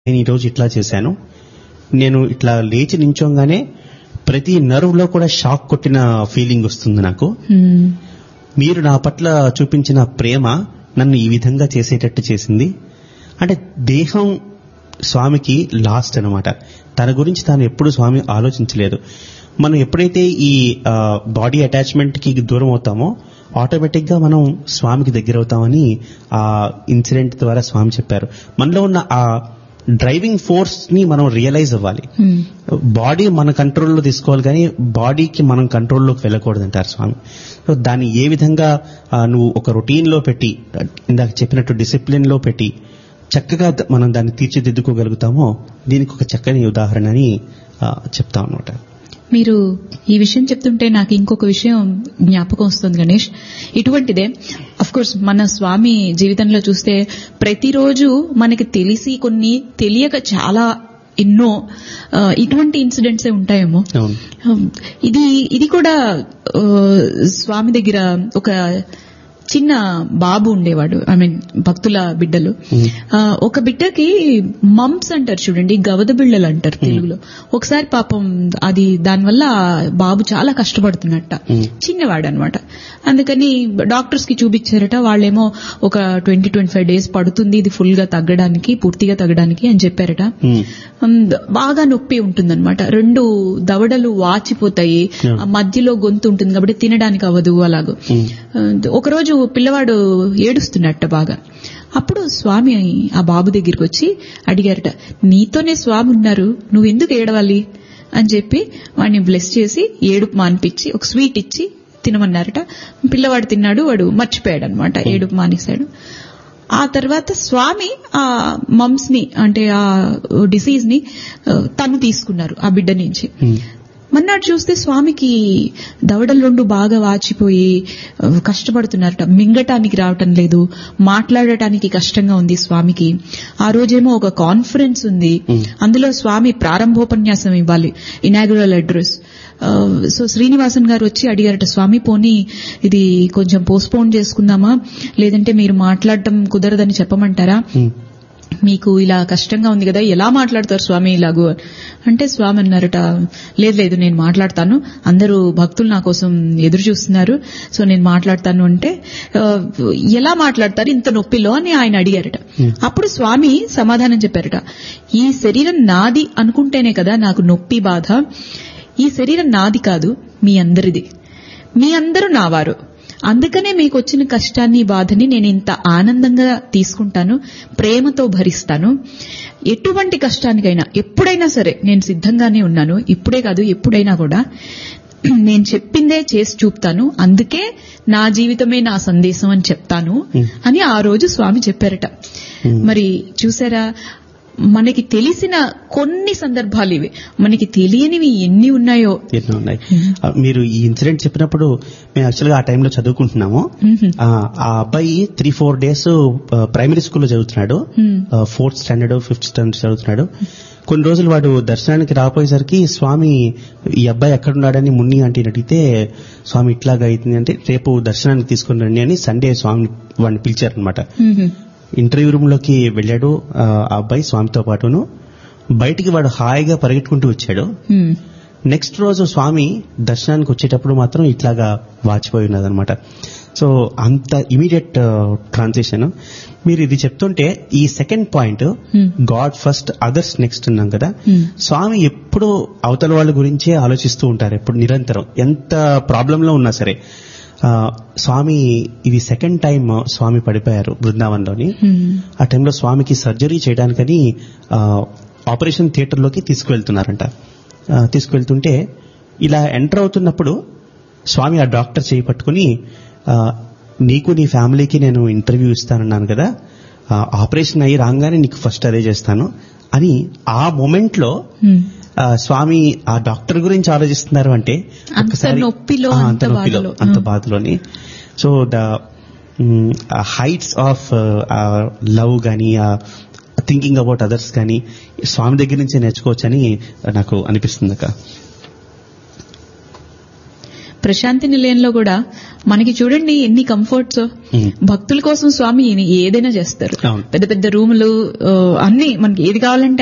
నేను ఈరోజు ఇట్లా చేశాను నేను ఇట్లా లేచి నించోగానే ప్రతి నర్వ్ లో కూడా షాక్ కొట్టిన ఫీలింగ్ వస్తుంది నాకు మ్మ్. మీరు నా పట్ల చూపించిన ప్రేమ నన్ను ఈ విధంగా చేసేటట్టు చేసింది అంటే దేహం స్వామికి లాస్ట్ అన్నమాట తన గురించి తాను ఎప్పుడు స్వామి ఆలోచించలేదు మనం ఎప్పుడైతే ఈ బాడీ అటాచ్మెంట్ కి దూరం అవుతామో ఆటోమేటిక్ గా మనం స్వామికి దగ్గర అవుతామని ఆ ఇన్సిడెంట్ ద్వారా స్వామి చెప్పారు మనలో ఉన్న ఆ డ్రైవింగ్ ఫోర్స్ ని మనం రియలైజ్ అవ్వాలి మ్మ్. బాడీ మన కంట్రోల్లో తీసుకోవాలి కానీ బాడీకి మనం కంట్రోల్లోకి వెళ్ళకూడదు అంటారు స్వామి సో దాన్ని ఏ విధంగా ఆ, నువ్వు ఒక రొటీన్ లో పెట్టి ఇందాక చెప్పినట్టు డిసిప్లిన్ లో పెట్టి చక్కగా ద- మనం దాన్ని తీర్చిదిద్దుకోగలుగుతామో దీనికి ఒక చక్కని ఉదాహరణ అని ఆ, చెప్తా అనమాట మీరు ఈ విషయం చెప్తుంటే నాకు ఇంకొక విషయం జ్ఞాపకం వస్తుంది గణేష్ ఇటువంటిదే అఫ్ కోర్స్ మన స్వామి జీవితంలో చూస్తే ప్రతిరోజు మనకి తెలిసి కొన్ని తెలియక చాలా ఎన్నో ఆ, ఇటువంటి ఇన్సిడెంట్స్ ఉంటాయేమో అవును Um, ఇది ఇది కూడా ఆ, స్వామి దగ్గర ఒక చిన్న బాబు ఉండేవాడు ఐ మీన్ భక్తుల బిడ్డలు ఆ, ఒక బిడ్డకి మంప్స్ అంటారు చూడండి గవద బిళ్ళలు అంటారు తెలుగులో ఒకసారి పాపం అది దానివల్ల ఆ బాబు చాలా కష్టపడుతున్నట్ట చిన్నవాడు అనమాట అందుకని డాక్టర్స్ కి చూపించారట వాళ్ళేమో ఒక ట్వంటీ ట్వంటీ ఫైవ్ డేస్ పడుతుంది ఇది ఫుల్ గా తగ్గడానికి పూర్తిగా తగ్గడానికి అని చెప్పారట ఉమ్, ఉమ్, బాగా నొప్పి ఉంటుందన్నమాట రెండు దవడలు వాచిపోతాయి ఆ మధ్యలో గొంతు ఉంటుంది కాబట్టి తినడానికి అవ్వదు అలాగూ ఉమ్, ఒకరోజు పిల్లవాడు ఏడుస్తున్నట్ట బాగా అప్పుడు స్వామి ఆ బాబు దగ్గరికి వచ్చి అడిగారట నీతోనే స్వామి ఉన్నారు నువ్వెందుకు ఏడవాలి అని చెప్పి వాడిని బ్లెస్ చేసి ఏడుపు మానిపించి ఒక స్వీట్ ఇచ్చి తినమన్నారట పిల్లవాడు తిన్నాడు వాడు మర్చిపోయాడు అనమాట ఏడుపు మానేశాడు ఆ తర్వాత స్వామి ఆ మమ్స్ ని అంటే ఆ డిసీజ్ ని ఆ, తను తీసుకున్నారు ఆ బిడ్డ నుంచి ఉమ్, మన్నాడు చూస్తే స్వామికి దవడలు రెండు బాగా వాచిపోయి ఆ, కష్టపడుతున్నారట మింగటానికి రావటం లేదు మాట్లాడటానికి కష్టంగా ఉంది స్వామికి ఆ రోజేమో ఒక కాన్ఫరెన్స్ ఉంది అందులో స్వామి ప్రారంభోపన్యాసం ఇవ్వాలి ఇనాగురల్ అడ్రస్ సో శ్రీనివాసన్ గారు వచ్చి అడిగారట స్వామి పోనీ ఇది కొంచెం పోస్ట్పోన్ చేసుకుందామా లేదంటే మీరు మాట్లాడటం కుదరదని చెప్పమంటారా ఉమ్, మీకు ఇలా కష్టంగా ఉంది కదా ఎలా మాట్లాడతారు స్వామి ఇలాగూ అంటే స్వామి అన్నారట లేదు లేదు నేను మాట్లాడతాను అందరూ భక్తులు నా కోసం ఎదురు చూస్తున్నారు సో నేను మాట్లాడతాను అంటే "ఆ, ఎలా మాట్లాడతారు ఇంత నొప్పిలో అని ఆయన అడిగారట అప్పుడు స్వామి సమాధానం చెప్పారట ఈ శరీరం నాది అనుకుంటేనే కదా నాకు నొప్పి బాధ ఈ శరీరం నాది కాదు మీ అందరిది మీ అందరూ నావారు అందుకనే మీకు వచ్చిన కష్టాన్ని బాధని నేను ఇంత ఆనందంగా తీసుకుంటాను ప్రేమతో భరిస్తాను ఎటువంటి కష్టానికైనా ఎప్పుడైనా సరే నేను సిద్ధంగానే ఉన్నాను ఇప్పుడే కాదు ఎప్పుడైనా కూడా నేను చెప్పిందే చేసి చూపుతాను అందుకే నా జీవితమే నా సందేశం అని చెప్తాను అని ఆ రోజు స్వామి చెప్పారట మరి చూసారా మనకి తెలిసిన కొన్ని సందర్భాలు ఇవి మనకి తెలియనివి ఎన్ని ఉన్నాయో ఎన్నో ఉన్నాయి ఆ, మీరు ఈ ఇన్సిడెంట్ చెప్పినప్పుడు మేము యాక్చువల్గా ఆ టైంలో చదువుకుంటున్నాము ఆ ఆ అబ్బాయి త్రీ ఫోర్ డేస్ ప్రైమరీ స్కూల్లో చదువుతున్నాడు ఫోర్త్ స్టాండర్డ్ ఫిఫ్త్ స్టాండర్డ్ చదువుతున్నాడు కొన్ని రోజులు వాడు దర్శనానికి రాపోయేసరికి స్వామి ఈ అబ్బాయి ఎక్కడున్నాడని మున్ని అంటే అడిగితే స్వామి ఇట్లాగా అవుతుంది అంటే రేపు దర్శనానికి తీసుకుని రండి అని సండే స్వామి వాడిని పిలిచారనమాట ఇంటర్వ్యూ రూమ్ లోకి వెళ్ళాడు ఆ ఆ అబ్బాయి స్వామితో పాటును బయటికి వాడు హాయిగా పరిగెట్టుకుంటూ వచ్చాడు హ్మ్. నెక్స్ట్ రోజు స్వామి దర్శనానికి వచ్చేటప్పుడు మాత్రం ఇట్లాగా వాచిపోయి ఉన్నదనమాట సో అంత ఇమీడియట్ ట్రాన్సిషన్ మీరు ఇది చెప్తుంటే ఈ second point God first others next అన్నాం కదా స్వామి ఎప్పుడు అవతల వాళ్ళ గురించే ఆలోచిస్తూ ఉంటారు ఎప్పుడు నిరంతరం ఎంత ప్రాబ్లం లో ఉన్నా సరే ఆ, స్వామి ఇది సెకండ్ టైం స్వామి పడిపోయారు బృందావన్లోని ఆ టైంలో స్వామికి సర్జరీ చేయడానికని ఆ, ఆపరేషన్ థియేటర్లోకి తీసుకువెళ్తున్నారంట ఆ, తీసుకువెళ్తుంటే ఇలా ఎంటర్ అవుతున్నప్పుడు స్వామి ఆ డాక్టర్ చేయి పట్టుకుని ఆ, నీకు నీ ఫ్యామిలీకి నేను ఇంటర్వ్యూ ఇస్తానన్నాను కదా ఆ, ఆపరేషన్ అయ్యి రాగానే నీకు ఫస్ట్ అదే చేస్తాను అని ఆ మొమెంట్ లో హ్మ్. ఆ, స్వామి ఆ డాక్టర్ గురించి ఆలోచిస్తున్నారు అంటే అంత ఒక్కసారి- నొప్పిలో, ఆ, అంత బాధలో. అంత ఆ. బాధలోని so the heights of love గాని థింకింగ్ అబౌట్ అదర్స్ కానీ స్వామి దగ్గర నుంచే నేర్చుకోవచ్చని నాకు అనిపిస్తుంది అక్క ప్రశాంతి నిలయంలో కూడా మనకి చూడండి ఎన్ని కంఫర్ట్స్ Hmm. భక్తుల కోసం స్వామి ఏదైనా చేస్తారు అవును. పెద్ద పెద్ద రూములు ఆ, అన్ని మనకి ఏది కావాలంటే